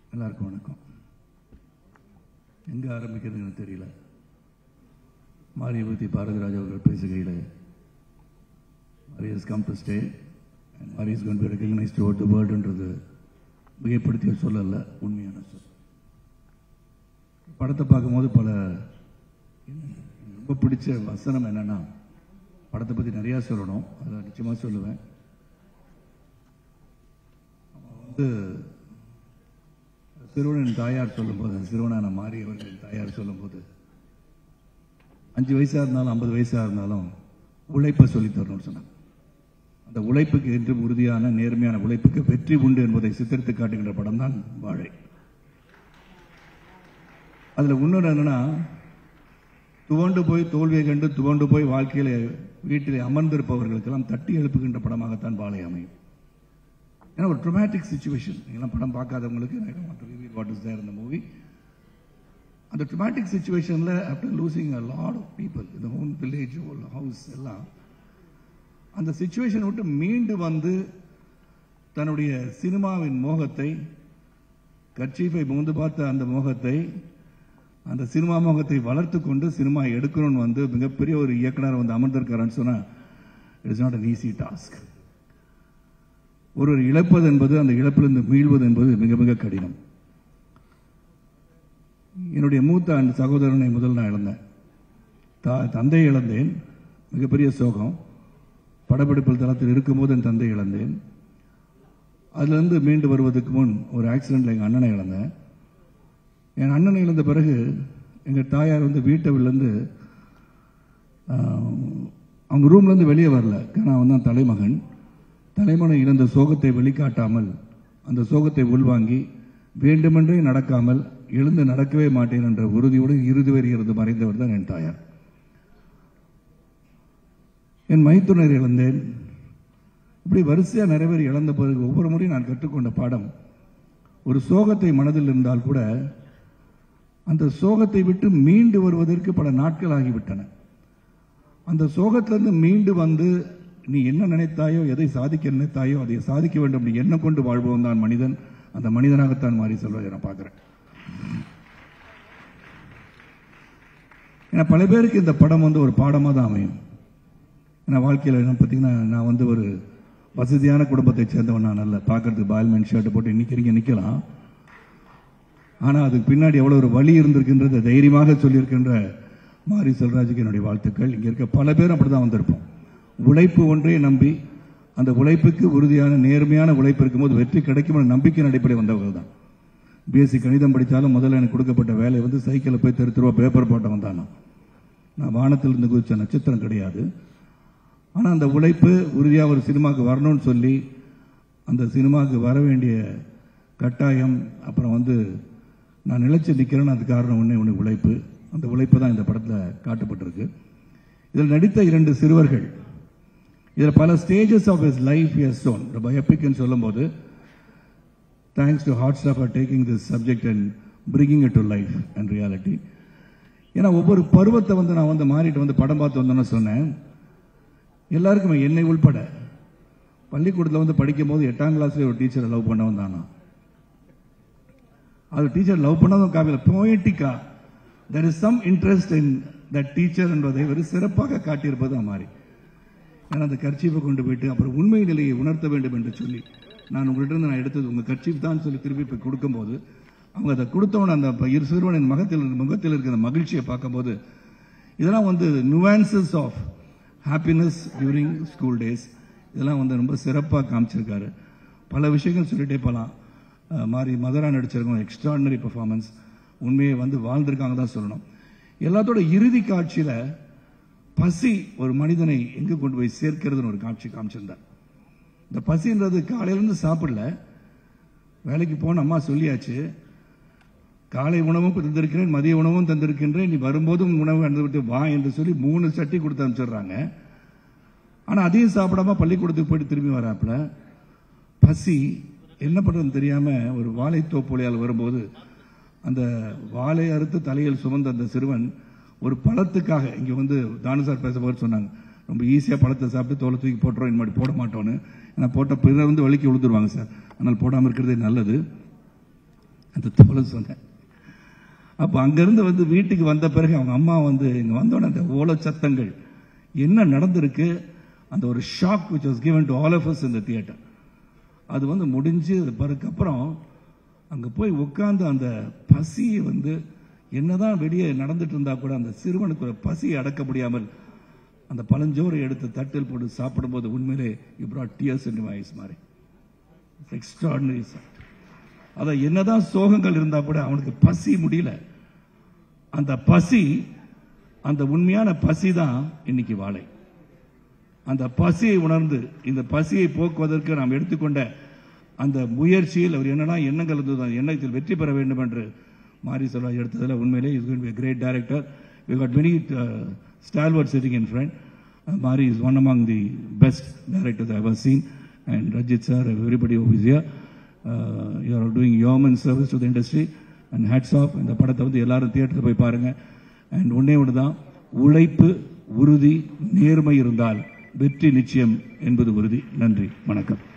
எல்லாருக்கும் வணக்கம் எங்கே ஆரம்பிக்கிறதுன்னு எனக்கு தெரியல மாரியை பற்றி பாரதிராஜ் அவர்கள் பேசுகையில் Mari has come to stay and Mari is கொண்டு ரெகக்னைஸ் டு த வேர்ல்டுன்றது மிகைப்படுத்திய சொல்லல உண்மையான சொல் படத்தை பார்க்கும்போது பல எனக்கு ரொம்ப பிடிச்ச வசனம் என்னன்னா படத்தை பற்றி நிறையா சொல்லணும் அதை நிச்சயமாக சொல்லுவேன் அவன் வந்து சிறுவனின் தாயார் சொல்லும்போது சிறுவனான மாறி அவர்களின் தாயார் சொல்லும்போது அஞ்சு வயசா இருந்தாலும் ஐம்பது வயசா இருந்தாலும் உழைப்பை சொல்லித் தரணும்னு சொன்னாங்க அந்த உழைப்புக்கு என்று உறுதியான நேர்மையான உழைப்புக்கு வெற்றி உண்டு என்பதை சித்தரித்து காட்டுகின்ற படம் தான் வாழை அதுல இன்னொன்று என்னன்னா துவண்டு போய் தோல்வியை கண்டு துவண்டு போய் வாழ்க்கையில வீட்டிலே அமர்ந்திருப்பவர்களுக்கெல்லாம் தட்டி எழுப்புகின்ற படமாகத்தான் வாழை அமையும் ஏன்னா ஒரு ட்ரொமேட்டிக் சுச்சுவேஷன் நீங்களாம் படம் பார்க்காதவங்களுக்கு வாட் இஸ் தேர் இந்த மூவி அந்த ட்ரொமேட்டிக் சுச்சுவேஷனில் after losing a lot of people இந்த ஹோம் வில்லேஜ் ஹோல் ஹவுஸ் எல்லாம் அந்த சுச்சுவேஷன் விட்டு மீண்டு வந்து தன்னுடைய சினிமாவின் மோகத்தை கர்ச்சீஃபை முந்து பார்த்த அந்த மோகத்தை அந்த சினிமா மோகத்தை வளர்த்து கொண்டு சினிமா எடுக்கணும்னு வந்து மிகப்பெரிய ஒரு இயக்குனர் வந்து அமர்ந்திருக்காருன்னு சொன்னால் it is not an easy task ஒருவர் இழப்பது என்பது அந்த இழப்பிலிருந்து மீள்வது என்பது மிக மிக கடினம் என்னுடைய மூத்த அந்த சகோதரனை முதல் நான் இழந்தேன் தா தந்தை இழந்தேன் மிகப்பெரிய சோகம் படப்பிடிப்பில் தளத்தில் இருக்கும்போது என் தந்தை இழந்தேன் அதிலிருந்து மீண்டு வருவதற்கு முன் ஒரு ஆக்சிடென்ட்ல எங்கள் அண்ணனை இழந்தேன் என் அண்ணனை இழந்த பிறகு எங்கள் தாயார் வந்து வீட்டவிலேருந்து அவங்க ரூம்லேருந்து வெளியே வரல நான் வந்து தலைமகன் தலைமனை இழந்த சோகத்தை வெளிக்காட்டாமல் அந்த சோகத்தை உள்வாங்கி வேண்டுமென்றே நடக்காமல் எழுந்து நடக்கவே மாட்டேன் என்ற உறுதியோடு இறுதி வரை இருந்து மறைந்தவர் தான் என் தாயார் என் மைத்துனர் இழந்தேன் இப்படி வரிசையா நிறைய பேர் இழந்த பிறகு ஒவ்வொரு முறையும் நான் கற்றுக்கொண்ட பாடம் ஒரு சோகத்தை மனதில் இருந்தால் கூட அந்த சோகத்தை விட்டு மீண்டு வருவதற்கு பல நாட்கள் ஆகிவிட்டன அந்த சோகத்திலிருந்து மீண்டு வந்து நீ என்ன நினைத்தாயோ எதை சாதிக்க நினைத்தாயோ அதை சாதிக்க வேண்டும் நீ என்ன கொண்டு வாழ்வோம் தான் மனிதன் அந்த மனிதனாகத்தான் மாறி செல்வதை நான் பார்க்கிறேன் ஏன்னா பல பேருக்கு இந்த படம் வந்து ஒரு பாடமாக தான் அமையும் ஏன்னா வாழ்க்கையில் என்ன பார்த்தீங்கன்னா நான் வந்து ஒரு வசதியான குடும்பத்தை சேர்ந்தவன் நான் அல்ல பார்க்கறதுக்கு பால்மேன் ஷர்ட் போட்டு நிற்கிறீங்க நிற்கலாம் ஆனால் அதுக்கு பின்னாடி எவ்வளோ ஒரு வழி இருந்திருக்கின்றத தைரியமாக சொல்லியிருக்கின்ற மாரி செல்வராஜுக்கு என்னுடைய வாழ்த்துக்கள் இங்கே இருக்க பல பேரும் அப்படி தான் வந்திருப்போம் உழைப்பு ஒன்றே நம்பி அந்த உழைப்புக்கு உறுதியான நேர்மையான உழைப்பு இருக்கும்போது வெற்றி கிடைக்கும் நம்பிக்கை அடிப்படை வந்தவர்கள் தான் பிஎஸ்சி கணிதம் படித்தாலும் முதல்ல எனக்கு கொடுக்கப்பட்ட வேலை வந்து சைக்கிளில் போய் தெரு தெருவா பேப்பர் போட்ட வந்தான் நான் வானத்தில் இருந்து குதிச்ச நட்சத்திரம் கிடையாது ஆனால் அந்த உழைப்பு உறுதியாக ஒரு சினிமாவுக்கு வரணும்னு சொல்லி அந்த சினிமாவுக்கு வர வேண்டிய கட்டாயம் அப்புறம் வந்து நான் நிலைச்சு நிற்கிறேன்னு அது காரணம் ஒன்றே ஒன்று உழைப்பு அந்த உழைப்பு தான் இந்த படத்தில் காட்டப்பட்டிருக்கு இதில் நடித்த இரண்டு சிறுவர்கள் இதில் பல stages of is life as shown இந்த பயோபிக்னு சொல்லும்போது thanks to Hotstar for taking this subject and bringing it to life and reality ஏன்னா ஒவ்வொரு பருவத்தை வந்து நான் வந்து மாறிட்டு வந்து படம் பார்த்து வந்தோன்னு சொன்னேன் எல்லாருக்குமே என்னை உள்பட பள்ளிக்கூடத்தில் வந்து படிக்கும் போது எட்டாம் கிளாஸ்ல ஒரு டீச்சரை லவ் பண்ணவன் தானா அது டீச்சர் லவ் பண்ணதும் காவியில் போயட்டிக்கா there is some interest in that teacher என்பதை ஒரு சிறப்பாக காட்டியிருப்பது மாறி ஏன்னா அந்த கர்ச்சீஃபை கொண்டு போயிட்டு அப்புறம் உண்மை நிலையை உணர்த்த வேண்டும் என்று சொல்லி நான் உங்கள்கிட்ட இருந்து நான் எடுத்தது உங்க கர்ச்சீஃப் தான் சொல்லி திருப்பி போய் கொடுக்கும்போது அவங்க அதை கொடுத்தவன அந்த இரு சிறுவனின் முகத்தில் முகத்தில் இருக்கிற மகிழ்ச்சியை பார்க்கும்போது இதெல்லாம் வந்து nuances of happiness during school days இதெல்லாம் வந்து ரொம்ப சிறப்பாக காமிச்சிருக்காரு பல விஷயங்கள் சொல்லிட்டே போகலாம் மாறி மதுரா நடிச்சிருக்கோம் எக்ஸ்ட்ராடினரி பெர்ஃபார்மன்ஸ் உண்மையை வந்து வாழ்ந்திருக்காங்க தான் சொல்லணும் எல்லாத்தோட இறுதி காட்சியில் பசி ஒரு மனிதனை எங்கே கொண்டு போய் சேர்க்கிறதுன்னு ஒரு காட்சி காமிச்சிருந்தார் இந்த பசின்றது காலையிலேருந்து சாப்பிடல வேலைக்கு போன அம்மா சொல்லியாச்சு காலை உணவும் தந்திருக்கிறேன் மதிய உணவும் தந்திருக்கின்றேன் நீ வரும்போதும் உணவு அனுப்பிட்டு வா என்று சொல்லி மூணு சட்டி கொடுத்து அனுப்பிச்சிடுறாங்க ஆனால் அதையும் சாப்பிடாம பள்ளிக்கூடத்துக்கு போயிட்டு திரும்பி வராப்புல பசி என்ன பண்ணுறதுன்னு தெரியாம ஒரு வாழைத்தோப்புலையால் வரும்போது அந்த வாழை அறுத்து தலையில் சுமந்த அந்த சிறுவன் ஒரு பழத்துக்காக இங்கே வந்து தானு சார் பேசும்போது சொன்னாங்க ரொம்ப ஈஸியாக பழத்தை சாப்பிட்டு தோலை தூக்கி போட்டுறோம் இனிமேல் போட மாட்டோன்னு ஏன்னா போட்ட பிறர் வந்து வலிக்கு விழுந்துருவாங்க சார் அதனால் போடாமல் இருக்கிறதே நல்லது அந்த தோலை சொன்னேன் அப்போ அங்கேருந்து வந்து வீட்டுக்கு வந்த பிறகு அவங்க அம்மா வந்து இங்கே வந்தோடனே அந்த ஓல சத்தங்கள் என்ன நடந்திருக்கு அந்த ஒரு shock which was given to all of us இந்த தியேட்டர் அது வந்து முடிஞ்சு அது பிறகு அப்புறம் அங்கே போய் உட்கார்ந்து அந்த பசியை வந்து என்னதான் வெளியே நடந்துட்டு இருந்தா கூட அந்த சிறுவனுக்கு ஒரு பசியை அடக்க முடியாமல் அந்த பழஞ்சோரை எடுத்து தட்டில் போட்டு சாப்பிடும்போது உண்மையிலே you brought tears into my eyes மாதிரி எக்ஸ்ட்ராடினரி அத என்னதான் சோகங்கள் இருந்தா கூட அவனுக்கு பசி முடியல அந்த பசி அந்த உண்மையான பசி தான் இன்னைக்கு வாழை அந்த பசியை உணர்ந்து இந்த பசியை போக்குவதற்கு நாம் எடுத்துக்கொண்ட அந்த முயற்சியில் அவர் என்னெல்லாம் எண்ணங்கள் இருந்தது அந்த எண்ணத்தில் வெற்றி பெற வேண்டும் என்று மாரி செல்வா எடுத்ததில் உண்மையிலே is going be great director we got many stalwart sitting in friend Mari is one among the best directors I have seen and Rajith sir everybody owes year you are doing yeoman service to the industry and hats off இந்த படத்தை வந்து எல்லாரும் தியேட்டரில் போய் பாருங்க and ஒன்னே ஒன்று தான் உழைப்பு உறுதி நேர்மை இருந்தால் வெற்றி நிச்சயம் என்பது உறுதி நன்றி வணக்கம்